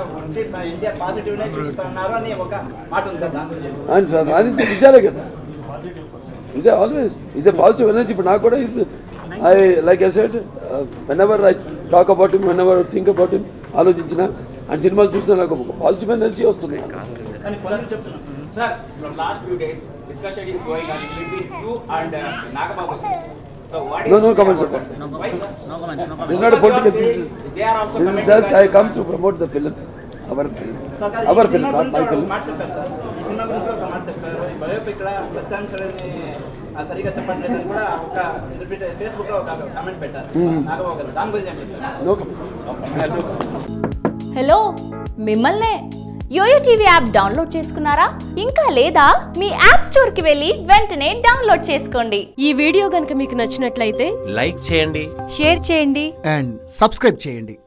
ఉంటే మా India positive నే చూపిస్తున్నారు అని ఒక మాట ఉంది కదా దాని గురించి చెప్పండి. ఆయన సా- సాధించే నిజాలే కదా ఇదే always is a positive energy ఇప్పుడు నాకు కూడా ఇది I like I said whenever I talk about him whenever think about him ఆలోచించిన ఆయన సినిమాలు చూస్తే నాకు ఒక పాజిటివ్ ఎనర్జీ వస్తుంది కానీ కొందరు చెప్తున్నాను sir from last few days discussion is going on between you and Nagababu so what No, no comments about that. Why, sir? It's not a political They- thing. They are also This is commenting just I that- come to promote the film, our film, sir, కాదు, our ఈ film, cinema not గురించి my ఒక film. మాట చెప్పారు sir ఈ cinema గురించి ఒక మాట చెప్పారు ఈ బయోపిక్ లో సత్యాంశాలని సరిగా చెప్పట్లేదని కూడా ఒక ఫేస్బుక్ లో ఒక కామెంట్ పెట్టారు Hmm. నాగబాబు గారు దాని గురించి ఏం చెప్తారు No comment. I have no comment. Hello మిమ్మల్నే యోయో టీవీ యాప్ డౌన్లోడ్ చేసుకున్నారా ఇంకా లేదా మీ యాప్ స్టోర్కి వెళ్ళి వెంటనే డౌన్లోడ్ చేసుకోండి ఈ వీడియో గనుక మీకు నచ్చినట్లయితే లైక్ చేయండి షేర్ చేయండి అండ్ సబ్స్క్రైబ్ చేయండి